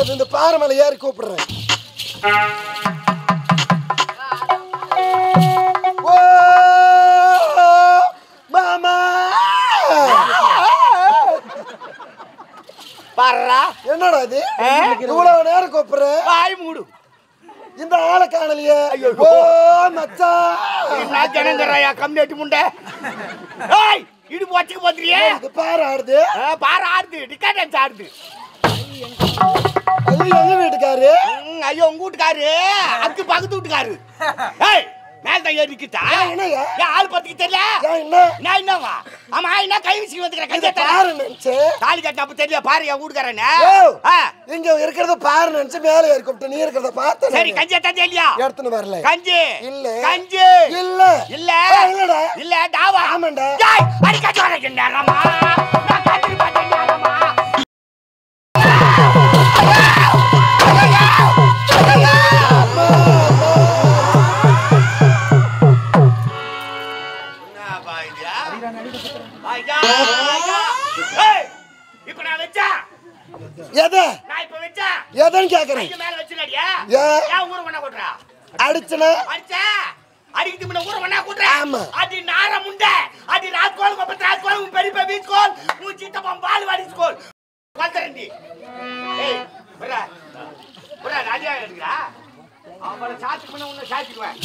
இந்த பாறை மேல ஏறி கூப்பிடுறேன் ஓ மாமா பாருடா என்னடா இது இவ்வளவு நேரம் கூப்பிடுற வாய் மூடு இந்த ஆளை காணலையே ஓ மச்சான் என்ன ஜனங்கறாயா கம்யூனிட்டி முண்டை ஏய் இடுப்பு வச்சுக்க போத்துறியே இது பாரு ஆடுது பாரு ஆடுது டிக்கெட் ஆடுது அது எங்க வீட்டுக்காரு ம், ஐயோ உங்க வீட்டுக்காரு அதுக்கு பக்கத்து வீட்டுக்காரு ஏய் மேல தான் ஏறி நிக்கிட்டா என்னய்யா? ஏன் ஆள் பத்துக்கு தெரியல ஏன் என்ன நான் என்னவா ஆமா என்ன கை வீசி வந்துக்கிற இது கஞ்சத்தை பாரு நினைச்சு தாலி கட்டினப்ப தெரியல பாரு என் வீட்டுக்காரனே ஓ. ஆ, இங்க இருக்கிறத பாரு நினைச்சு மேல ஏறி கூப்பிட்டு நீ இருக்கிறத பார்த்து சரி கஞ்சத்தை தெரியலையா எடுத்துன்னு வரல கஞ்சி இல்ல. கஞ்சி இல்ல இல்ல ஆ, இல்லடா இல்ல டாவா ஆமாண்டா. டேய் அடி கட்டி வரேன் நேரமா நான் கட்டி பார்த்தேன் நேரமா என்னப்பா இது? ஐயா, ஐயா. ஏய், இப்ப நான் வச்சா எதை நான் இப்ப வச்சா எதன்னு கேக்குறேன் கைக்கு மேல வச்சுனடியா ஏன்? ஏன் ஊரு பண்ண கொட்டுறா அடிச்சுனா அடிச்சா அடிக்கிட்டு முன்ன ஊரு பண்ணா கொட்டுறா ஆமா. அடி நார முண்டை அடி ராத்கோல் கொப்ப ராத்கோல் உன் பெரிய பெரிய ஸ்கோல் உன் சித்தப்பன் பால் வாடி ஸ்கோல் வந்துறண்டி ஏய் புரா புரா ராஜா எடுக்கிறா அவள சாத்து பண்ண உன்னை சாத்திக்குவேன்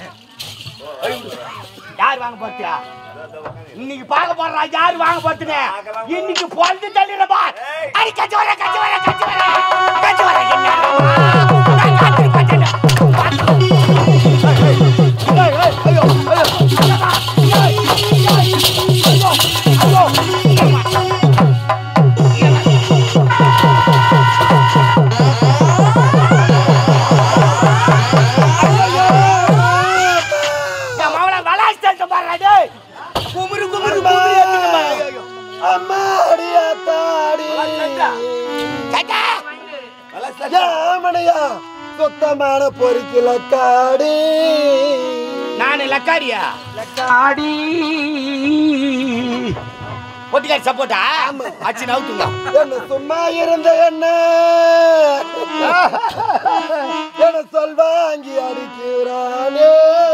யார் வாங்க போறா இன்னைக்கு பார்க்க போறா யார் வாங்க போறதுன்னு இன்னைக்கு பொழுது தள்ளிடப்பா அடி கச்சி வர கச்சி வர கச்சி வர கச்சி வர என்ன நான் காத்திரி பார்த்தேன் நான் மாவள வளாஸ்தல் பாருடா டேய் குமுறு குமுறு குமுறு ஏத்திட்டு பாரு. ஐயோ. அம்மா அடியா தாடி சட்டா. ஏமனையா சுத்தமான பொறுக்கில காடி நானு லக்காடியா லக்காடி பொட்டிக்காரி சப்போட்டா அச்சு நவுத்துங்க என்ன சும்மா இருந்த என்ன என்ன சொல்வாங்கி அடிக்கிறானே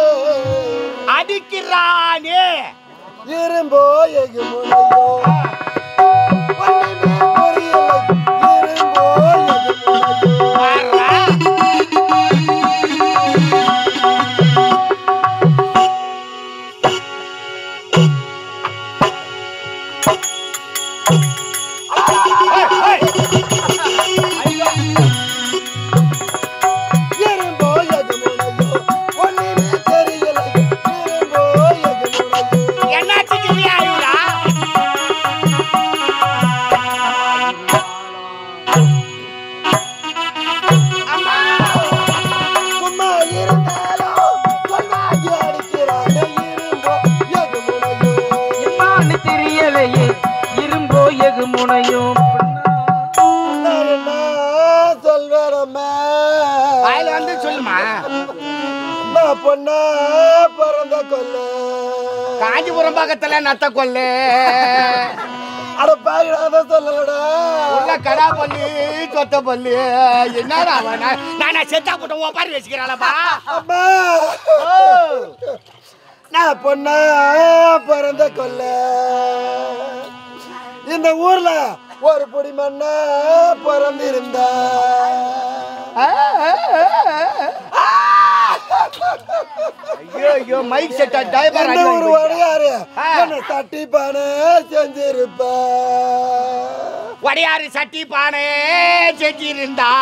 அடிக்கிறானே இரும்போ எகுமுனையோ ஒண்ணுமே புரியலை. இரும்போ எகுமுனையோ பாருடா. ஏய், ஏய். இரும்போ எகுமுனையோ ஒண்ணுமே தெரியலை. இரும்போ எகுமுனையோ என்னாச்சு கிளி ஆயுடா அம்மா சும்மா இருந்தாலும் சொன்னாங்கி அடிக்கிறானே இரும்போ எகுமுனையோ என்னான்னு தெரியலையே இரும்போ எகு முனையும் நான் என்ன சொல்வேரம்மா வாயில வந்து சொல்லுமா நான் பொண்ணா பிறந்த கொல்ல காஞ்சிபுரம் பக்கத்துல நத்த கொல்லு அட பாயிடாத சொல்லலடா உள்ள கடா பல்லு சொத்த பல்லு என்னடா அவன் நான் நான் செத்தா போட்ட ஒப்பாரி வச்சுக்கிறாளப்பா அம்மா நான் பொண்ணா பிறந்த கொல்ல இந்த ஊர்ல ஒரு பொடி மண்ணா பிறந்திருந்தா ஐயோ ஐயோ மைக் செட் டைவர் இந்த ஒரு வடையாரு ஆ. என்ன தட்டி பானை செஞ்சிருப்பா வடையாறு சட்டி பானை செஞ்சிருந்தா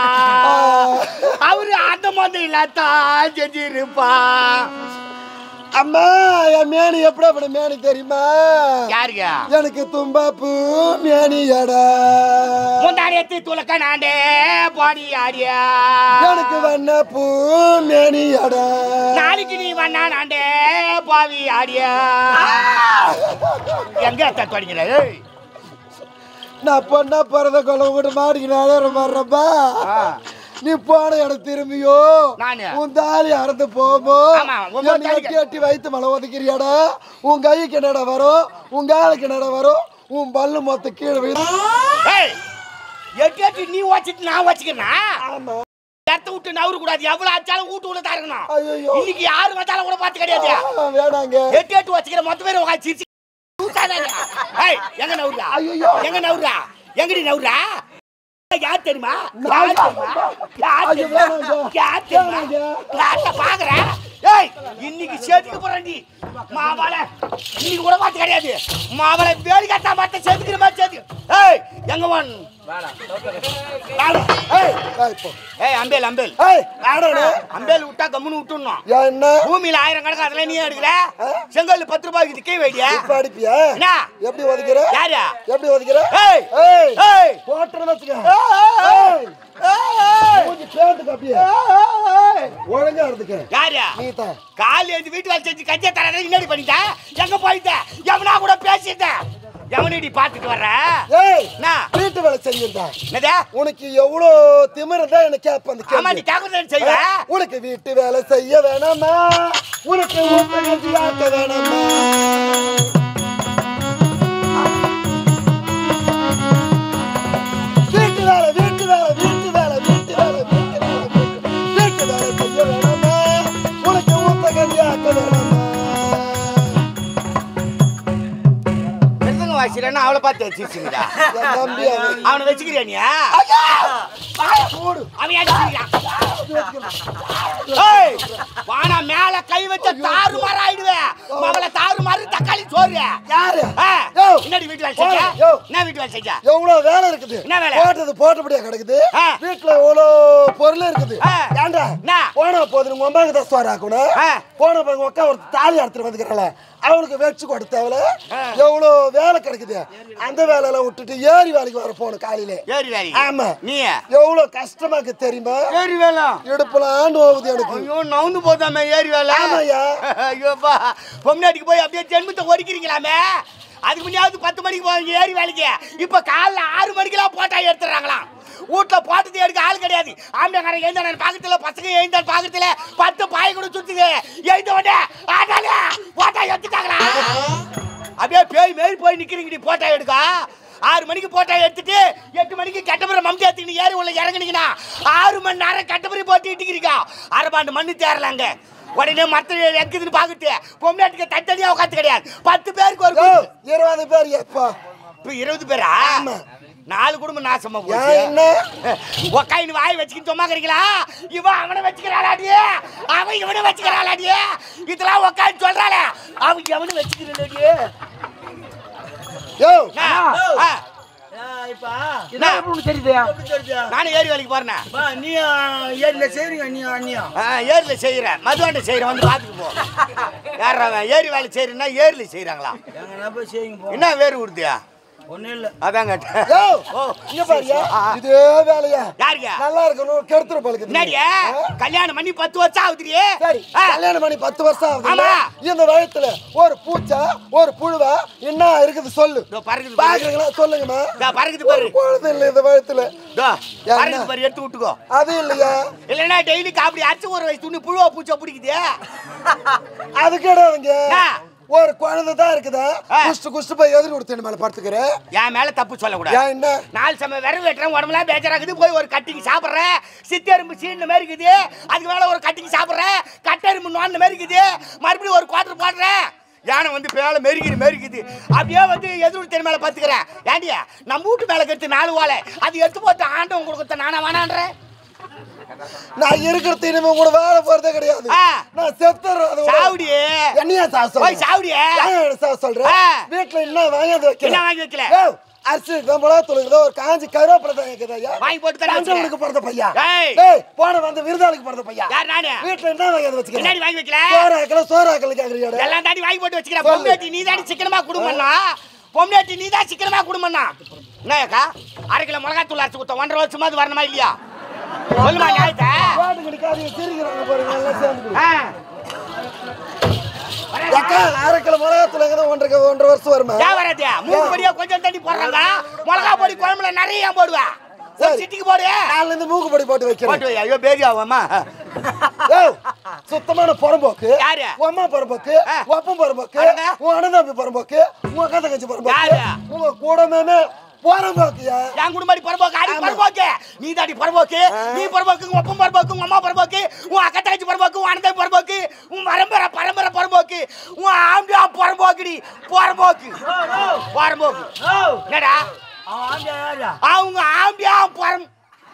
அவரு அந்த மாதிரி இல்லாதான் செஞ்சிருப்பா அம்மா என் மேனி எப்படி அப்படி மேனி தெரியுமா யாருங்க எனக்கு தும்பாப்பூ மேனியடா முந்தானியத்து துலக்க நாண்டே பாடி ஆடியா எனக்கு வண்ண பூ மேனியடா நாளைக்கு நீ வண்ணா நாண்டே பாவி ஆடியா எங்க தொடங்கிற ஏய் நான் பொண்ணா பிறந்த கொலை விட்டு மாடிக்கினாலே வர்றப்பா நீ போன இடம் திரும்பியோ நானு. உன் தாலி அறந்து போமோ ஆமா, உன் என்னை தாலி- எட்டி எட்டி வைத்து மலை ஒதுக்கிறியாடா உன் கைக்கு என்னடா வரும் உன் காலுக்கு என்னடா வரும் உன் பல்லு மொத்த கீழே விழுந்து ஏய் எட்டு எட்டு நீ வச்சுட்டு நான் வச்சுக்கிறேன் ஆமா இடத்த விட்டு நவரு கூடாது எவ்வளவு ஆச்சாலும் வீட்டு உள்ள தான் இருக்கணும் ஐயோ இன்னைக்கு யாரு வந்தாலும் கூட பார்த்து கிடையாது வேணாங்க எட்டு எட்டு வச்சுக்கிற மொத்த பேர் உட்காந்து சிரிச்சு ஊத்தாதாங்க. ஏய், எங்க நவுறா ஐயையோ. எங்க நவுறா எங்கடி நவுறா யார் தெரியுமா நான் யார் தெரியுமா யார் ஐயோ, தெரியுமா வேணாங்க. யார் தெரியுமா வேணாங்க. யார்ட்ட பாக்குறேன் ஏய் இன்னைக்கு சேர்த்துக்க போறேன்டி மாவள இன்னைக்கு கூட பார்த்து கிடையாது மாவள வேலி கட்டா பார்த்து சேர்த்துக்கிற மாதிரி சேர்த்து ஏய் எங்க வான் வாடா. ஏய் ஏய், இப்போ ஏய் அம்பேல் அம்பேல் ஏய் ஆடனே அம்பேல் விட்டா கம்முன்னு விட்டுடணும் ஏன் என்ன பூமியில ஆயிரம் கணக்கு அதெல்லாம் நீ எடுக்கல செங்கல் பத்து ரூபாய்க்கு கை வைடியா இப்ப அடிப்பியா என்ன எப்படி ஒதுக்கிற யாரு எப்படி ஒதுக்கிற ஏய் ஏய் ஏய் போட்டுறேன்னு வச்சுக்க ஏய் ஏய் மூஞ்சி பேந்துக்கு அப்படியே ஒழுங்கா இருந்துக்க யாரு நீ தான் கால் எழுந்து வீட்டு வேலை செஞ்சு கஞ்சியை தரதை இன்னடி பண்ணிட்ட எங்க போயிட்ட எவனா கூட பேசிட்ட எவனடி பாத்துட்டு வர்ற ஏய் என்ன வீட்டு வேலை செஞ்சிருந்தா என்னதே உனக்கு எவ்வளோ திமிரு தான் எனக்கு கேட்ப அந்த ஆமா நீ கேள்வி கேக்குறது செய்வ உனக்கு வீட்டு வேலை செய்ய வேணாமா உனக்கு உப்பகஞ்சி ஆக்க வேணாமா வீட்டு வேலை வீட்டு வேலை வீட்டு வேலை வீட்டு வேலை வீட்டு வேலை வீட்டு வீட்டு வேலை செய்ய வேணாமா உனக்கு உப்பகஞ்சி ஆக்க வேணாமா மிருதங்க வாசிக்கிறேன்னா அவளை பார்த்து வச்சிருச்சுங்கடா என் தம்பி அவன் அவனை வச்சுக்கிறியா நீ போடு அவன் அடிச்சுக்கிறான் ஏய் வானா மேல கை வச்ச தாறு மாற ஆயிடுவேன் மவள தாறு மாறு தக்காளி சோறு யாரு ஆ, யோ. என்னடி வீட்டு வேலை செஞ்ச யோ. என்ன வீட்டு வேலை செஞ்ச எவ்வளவு வேலை இருக்குது என்ன வேலை? போட்டது போட்டபடியா கிடக்குது ஆ. வீட்டுல எவ்வளோ பொருள் இருக்குது ஆ. ஏன்டா என்ன? போன போது உங்க அம்மாக்கு தான் சோறு ஆக்கணும் ஆ. போன போது உங்க அக்கா ஒரு தாலி அறுத்துட்டு வந்துக்கிறல அவனுக்கு வச்சு கொடுத்தவள ஆ. எவ்வளோ வேலை கிடைக்குது அந்த வேலையெல்லாம் விட்டுட்டு ஏரி வேலைக்கு வர போகணும் காலையில ஏறி வேலை ஆமா நீ எவ்வளவு கஷ்டமாக்கு தெரியுமா ஏறி வேலை இடுப்புல ஆண்டு போகுது எனக்கு ஐயோ நவுந்து போதாமே ஏறி வேலை ஆமாய்யா. ஐயோப்பா பொம்னாட்டிக்கு போய் அப்படியே ஜென்மத்தை ஒடிக்கிறீங்களாமே அதுக்கு முன்னாடி பத்து மணிக்கு போவீங்க ஏறி வேலைக்கு இப்ப காலைல ஆறு மணிக்கெல்லாம் போட்டா எடுத்துறாங்களாம் வீட்டுல போட்டது எடுக்க ஆள் கிடையாது ஆம்பளைக்காரன் எழுந்தான பாக்கத்துல பசங்க எழுந்தான பாக்கத்துல பத்து பாய் கூட சுத்துது எழுந்த உடனே ஆட்டாலே போட்டா எடுத்துட்டாங்களா அப்படியே பேய் மேரி போய் நிக்கிறீங்க போட்டா எடுக்க ஆறு மணிக்கு போட்டா எடுத்துட்டு எட்டு மணிக்கு கட்டமரை மம்தி ஏத்திக்கிட்டு ஏறி உள்ள இறங்குனீங்கன்னா ஆறு மணி நேரம் கட்டமரை போட்டு இட்டுக்கிறீங்க அரைபாண்டு மண்ணு தேரலாங்க உடனே மத்த எக்குதுன்னு பாக்குட்டு பொம்னாட்டுக்கு தத்தனியா உட்காந்து கிடையாது பத்து பேருக்கு ஒரு யோ, குடும்பம். இருபது பேர் எப்போ இப்ப இருபது பேரா ஆமா. நாலு குடும்பம் நாசமா ஏன் போச்சு என்ன உக்காயின்னு வாய் வச்சுக்கிட்டு சும்மாக்கிறீங்களா இவன் அவனை வச்சுக்கிறாளாடி அவன் இவனை வச்சுக்கிறாளாடி இதெல்லாம் உக்காந்து சொல்றாளே அவன் எவனு வச்சுக்கிறாடி யோ இப்ப என்ன எப்படி தெரியுது நானும் ஏரி வேலைக்கு போறேன் பா, நீ ஆ, ஏரியில செய்றீங்க நீ அண்ணியா ஏரியில் செய்கிறேன் மதுவாண்ட செய்கிறேன் வந்து பார்த்துட்டு போ யார் அவன் ஏரி வேலை செய்யறேன்னா ஏரியில் செய்கிறாங்களா எங்கன்னா போய் செய்யுங்க போ என்ன வேறு விடுதியா ஒண்ணும் இல்ல அதான் கேட்டேன் யோ ஓ இங்க பாருயா ஆ. இதே வேலையா யாருங்க நல்லா இருக்கணும் கெடுத்துரு பழகுது என்னடியே கல்யாணம் பண்ணி பத்து வருஷம் ஆகுதுடியே சரி ஆ. கல்யாணம் பண்ணி பத்து வருஷம் ஆகுது ஆமா. இந்த வயத்துல ஒரு பூச்சா ஒரு புழுவா என்ன இருக்குது சொல்லு இதோ பறக்குது பாரு பாக்குறீங்களா சொல்லுங்கம்மா இதோ பறக்குது பாரு ஒரு குழந்தை இல்லை இந்த வயத்துல இதோ என்ன? பறக்குது பாரு எடுத்து விட்டுக்கோ அது இல்லையா இல்லைன்னா டெய்லி காப்பி அரைச்சு ஒரு வயசு துணி புழுவா பூச்சா பிடிக்குது அது கிடையாதுங்க ஆ. ஒரு குழந்தை தான் இருக்குதா ஆ. குஷ்டு குஷ்டு போய் எதிர் கொடுத்து மேல படுத்துக்கிறேன் என் மேல தப்பு சொல்லக்கூடாது ஏன் என்ன நாலு சம விரல் வெட்டுறேன் உடம்புலாம் பேஜராகுது போய் ஒரு கட்டிங் சாப்பிட்றேன் சித்தெரும்பு சீன மாதிரி இருக்குது அதுக்கு மேல ஒரு கட்டிங் சாப்பிட்றேன் கட்டெரும்பு நோண்ட மாதிரி இருக்குது மறுபடியும் ஒரு குவார்டர் போடுறேன் யானை வந்து மேல மெருகிது மெருகுது அப்படியே வந்து எதிர்வு தெரு மேல பார்த்துக்கிறேன் ஏண்டியா நம்ம வீட்டு மேல கெடுத்து நாலு ஓலை அது எடுத்து போட்டு ஆண்டவன் கொடுத்த நானா வேணான்றேன் நான் இருக்கிறது இனிமே கூட வேலை போறதே கிடையாது ஆ. நான் செத்துறேன் அது விட. சாவுடி என்னையா சாவ போய் சொல்ற சாவுடியே ஏன் என்ன சாவ சொல்ற ஆ. வீட்டுல என்ன வாங்கியாந்து வைக்கல என்ன வாங்கி வைக்கல? ஏய், அரிசி கம்பளா தொழுகிறதோ ஒரு காஞ்சி கருவேப்பிலை தான் இருக்குது ஐயா வாங்கி போட்டு தானே தங்கவனுக்கு பிறந்த பையா ஏய். டேய் போன வந்து விருதாளுக்கு பிறந்த பையா யார் நானு வீட்டுல என்ன வாங்கியாந்து வச்சுக்கிறேன் என்னடி வாங்கி வைக்கல சோறு ஆக்கல சோறு ஆக்கல கேக்குறியாடா எல்லாம் தாண்டி வாங்கி போட்டு வச்சுக்கிறேன் சொல்லு. பொம்னாட்டி நீ தாண்டி சிக்கனமா குடும்பம்னா பொம்னாட்டி நீ தான் சிக்கனமா குடும்பம்னா என்னக்கா அரை கிலோ மிளகாத்தூள் அரைச்சு கொடுத்த ஒன்றரை வருஷமா அது வரணுமா இல்லையா சொல்லுமா நியாயத்தை பாட்டு கிடைக்காது சிரிக்கிறாங்க பாருங்க எல்லாம் சேர்ந்து ஆ. அக்கா அரை கிலோ மிளகாத்துல எங்க ஒன்றரை ஒன்றரை வருஷம் வருமா ஏன் வராது மூணு படியா கொஞ்சம் தண்ணி போடுறாங்க மிளகா பொடி குழம்புல நிறைய ஏன் போடுவா ஒரு சரி. சிட்டிக்கு போடு நாலுல இருந்து மூக்கு பொடி போட்டு வைக்கிறேன் போட்டு வை. ஐயோ பேதி ஆகுமா ஏய், சுத்தமான புறம்போக்கு யாரு? உன் அம்மா புறம்போக்கு ஆ. உன் அப்பன் புறம்போக்கு அடங்க. உன் அண்ணன் தம்பி புறம்போக்கு உன் அக்கா தங்கச்சி புறம்போக்கு யாரு? உங்க கூடமே போறம்போக்கியா என் குடும்படி பரம்போக்கு அடி பரம்போக்கு நீ தாடி பரம்போக்கு நீ பரம்போக்கு உன் ஒப்பம் பரம்போக்கு உன் அம்மா பரம்போக்கு உன் அக்கா தங்கச்சி பரம்போக்கு உன் அண்ணன் பரம்போக்கு உன் பரம்பரை பரம்பரை பரம்போக்கு உன் ஆம்பியா பரம்போக்குடி பரம்போக்கு பரம்போக்கு என்னடா அவன் ஆம்பியா யாரா அவங்க ஆம்பியா பரம்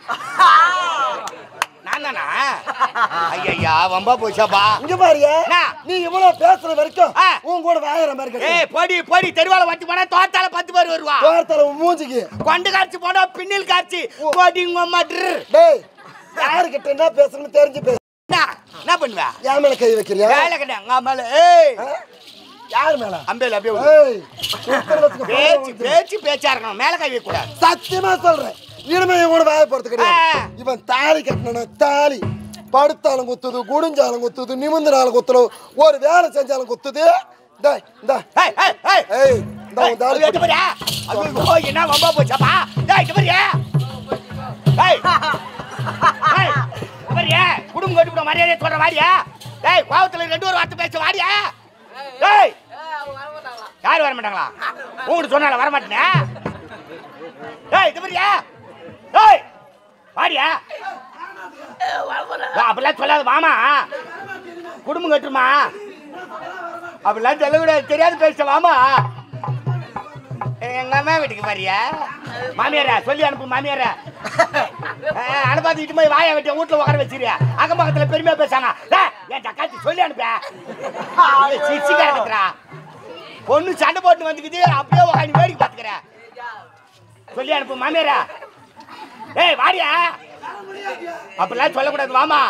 நான் தானா ஐயா வம்பா போச்சாப்பா இங்க பாரியா என்ன? நீ இவ்வளவு பேசுற வரைக்கும் ஆ. உன் கூட வாயிற மாதிரி ஏய் கிடையாது பொடி பொடி தெருவால வச்சு போனா தோத்தால பத்து பேர் வருவா தோட்டத்துல உன் மூஞ்சிக்கு கொண்டு காய்ச்சி போனா பின்னில் காய்ச்சி பொடி உங்க அம்மா ட்ரு. டேய் யாருக்கிட்ட என்ன பேசணும்னு தெரிஞ்சு பேசு என்ன என்ன பண்ணுவ என் மேல கை வைக்கிறியா வேலை கிடையாது அங்க மேல ஏய் ஆ? யார் மேல அம்பேல அப்படியே விடு. ஏய் உத்தர வச்சுக்க பேச்சு பேச்சு பேச்சா இருக்கணும் மேல கை வைக்க கூடாது சத்தியமா சொல்றேன் இனிமே இவன் கூட வாய போறது ஆ. கிடையாது இவன் தாலி கட்டின தாலி படுத்தாலும் குத்துது குடிஞ்சாலும் குத்துது நிமிந்தினாலும் குத்துது ஒரு வேலை செஞ்சாலும் குத்துது டேய் இந்தா ஏய் ஏய் ஏய் ஏய் இந்த உன் தாலி அது பாரியா ஐயோ என்ன வம்பா போச்சாப்பா டேய் இது பாரியா ஏய் ஏய் இது பாரியா குடும்பம் கட்டி விட மரியாதை சொல்ற வாடியா டேய் கோவத்துல ரெண்டு ஒரு வார்த்தை பேச வாடியா டேய் யார் வர மாட்டாங்களா உங்ககிட்ட சொன்னால வர மாட்டேனே டேய் இது பாரியா டேய் வாடியா டேய், அப்படிலாம் சொல்லாத வாமா குடும்பம் கட்டுமா அப்படிலாம் சொல்லக்கூடாது தெரியாது பேச வாமா எங்க அம்மா வீட்டுக்கு பாரியா மாமியாரா சொல்லி அனுப்பு மாமியாரா அஹ், அனுப்பாது இட்டு போய் வாயை வெட்டி வீட்டுல உட்கார வச்சிருயா அக்கம் பக்கத்துல பெருமையா பேசாங்க டேய், என் சக்காச்சி சொல்லி அனுப்ப சிரிச்சுக்கா இருக்கிறா பொண்ணு சண்டை போட்டு வந்துக்குது அப்படியே உட்காந்து வேடிக்கை பார்த்துக்கிற சொல்லி அனுப்பு மாமியாரா ஏய் வாடியா அப்படிலாம் சொல்லக்கூடாது வாமா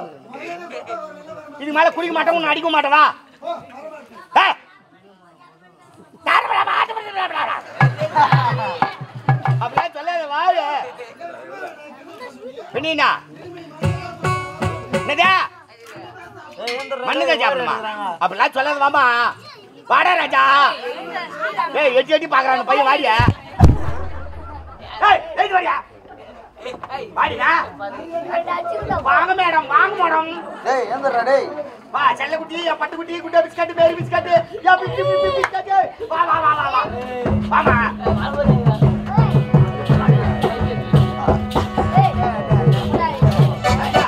இது மேல குடிக்க மாட்டேன் உன்னை அடிக்க மாட்டேன் வா ஏய் அப்படிலாம் சொல்லாத வாழ பெண்ணா என்னதா மண்ணுதான் சாப்பிடுமா அப்படிலாம் சொல்லாத வாமா வாடா ராஜா ஏய் எட்டி எட்டி பாக்குறான் பையன் வாடியா ஏய் ஏய் வாடியா வாடியா வாங்க மேடம் வாங்க மேடம் டேய் எந்திரா டேய் வா செல்லக்குட்டி என் பட்டுக்குட்டி குட்டை பிஸ்கட் மேரி பிஸ்கட் யா பிஸ்கி பிஸ்கி பிஸ்கட் வா வா வா வா வா வாமா ராஜா.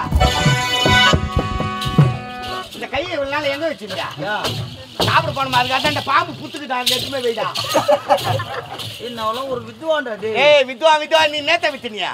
இந்த கையை இவ்வளவு நாள் எங்க வச்சிருந்தா சாப்பிட போனோமா அதுக்காக அந்த பாம்பு புத்துக்கிட்டான் அந்த எடுத்துமே போயிட்டா என்னவெல்லாம் ஒரு வித்துவான்டா டேய் ஏய் வித்வா வித்வா நீ நேத்த வித்துனியா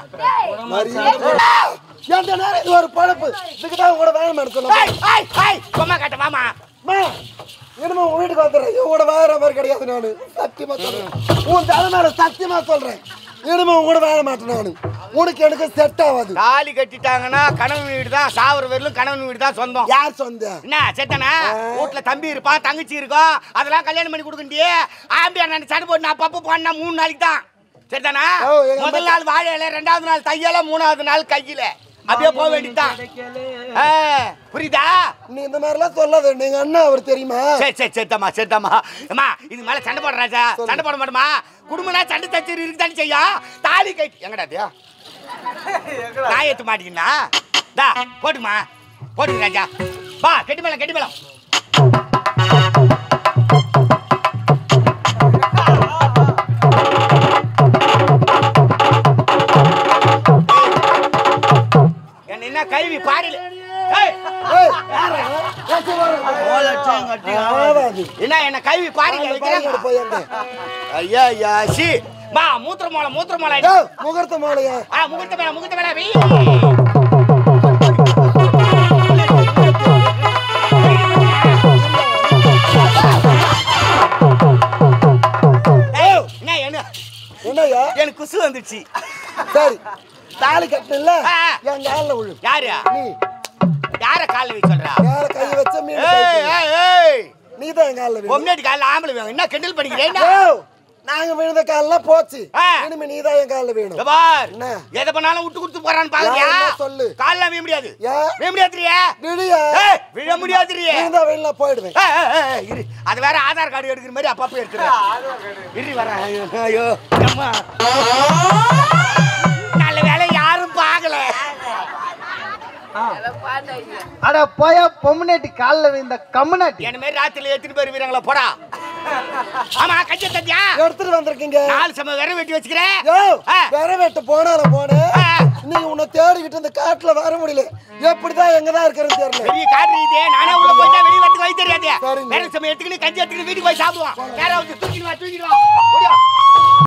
எந்த நேரம் இது ஒரு பழப்பு இதுக்கு தான் கூட வேலை மேடம் சொன்னேன் ஏய் ஏய் ஏய் சும்மா காட்ட வாமா இனிமே உன் வீட்டுக்கு வந்துடுறேன் இவன் கூட வாழற மாதிரி கிடையாது நானு சத்தியமா சொல்றேன் உன் தலை மேல சத்தியமா சொல்றேன் இனிமே உன் கூட வாழ மாட்டேன் நானு உனக்கு எனக்கு செட் ஆகாது தாலி கட்டிட்டாங்கன்னா கணவன் வீடு தான் சாவர வரலும் கணவன் வீடு தான் சொந்தம் யார் சொந்த என்ன செத்தனா வீட்டுல தம்பி இருப்பான் தங்கச்சி இருக்கும் அதெல்லாம் கல்யாணம் பண்ணி கொடுக்கண்டியே ஆம்பியா நான் சண்டை போட்டு நான் பப்பு போனா மூணு நாளைக்கு தான் சரிதானா ஓ, எங்க முதல் நாள் வாழையில ரெண்டாவது நாள் தையல மூணாவது நாள் கையில அப்படியே போக வேண்டியதுதான் ஆ, புரியுதா நீ இந்த மாதிரிலாம் சொல்லாத நீங்க அண்ணா அவர் தெரியுமா சரி சரி சரிதாம்மா சரிதாம்மா அம்மா இது மேல சண்டை போடுற ராஜா சண்டை போட மாட்டோமா குடும்பம்னா சண்டை தச்சு இருக்குதானே செய்யும் தாலி கட்டி எங்கடா அது நான் ஏற்ற மாட்டீங்கன்னா தா போட்டுமா போட்டுங்க ராஜா வா கெட்டி மேளம் கெட்டி மேளம் என்ன என்ன கைவி பாடில ஏய், ஏய், யாரா அவன்? பேசி வர்றான். லட்சம் கட்டி ஆவாது. என்ன என்ன கைவி பாடில அந்த பாருங்க வைக்கிறாங்க போய் அங்க. ஐயா ஐயா சி வா மூத்திர மோளை மூத்திர மோளை ஏய், முகூர்த்த மாலையா ஆ முகூர்த்த மேல முகூர்த்த மேல வெய் ஏய், என்ன என்ன என்னய்யா எனக்கு குசு வந்துச்சு சரி தாலி கட்டல ஆ. என் காலில் விழு யாரு நீ யார கால்ல வை சொல்றா மேல கை வச்ச மீன் ஏய் ஏய் ஏய் நீ தான் என் காலில் விழு பொம்னாடி கால்ல ஆம்பளை வேணும் என்ன கிண்டல் பண்ணிக்கிறேன் ஏய், நாங்க விழுந்த கால்லாம் போச்சு ஆ. இனிமே நீ தான் என் காலில் வேணும் பார் என்ன? எதை பண்ணாலும் விட்டு கொடுத்து போறான்னு பாக்குறியா யார் என்ன சொல்லு? கால்ல விழ முடியாது ஏன்? விழ முடியாதுரியா விழியா ஏய் விழ முடியாதுரியே விழுந்தா வெளில போயிடுவேன் ஏய், ஏய், ஏய், ஏய், இரு அது வேற ஆதார் கார்டு எடுக்கிற மாதிரி அப்பப்போ எடுத்துறேன் இரு வரேன் ஐயோ, ஐயோ அம்மா நல்ல வேலை யாரும் பார்க்கல அட போய பொம்முனேட்டி காலில் விழுந்த கம்முனாட்டி என்ன மாதிரி ராத்திரில எத்தனை பேர் வீரங்களா போடா ஆமா கஞ்சி தத்தியா எடுத்துட்டு வந்திருக்கீங்க நாலு சம விரல் வெட்டி வச்சுக்கிறேன் யோ ஆ. விர வெட்ட போனாலும் போனேன் ஆ. இன்னைக்கு உன்னை தேடிக்கிட்டு இந்த காட்டுல வர முடியல எப்படிதான் எங்கதான் இருக்கிறது தெரியல பெரிய காட்டு இதே நானே உள்ள போயிட்டா வெளிய வரதுக்கு வழி தெரியாது சரிங்க. வேற சமயம் எடுத்துக்கிட்டு கஞ்சி எடுத்துக்கிட்டு வீட்டுக்கு போய் சாப்பிடுவோம் யாராவது தூக்கிடுவா தூக்கிடுவா ஓடியா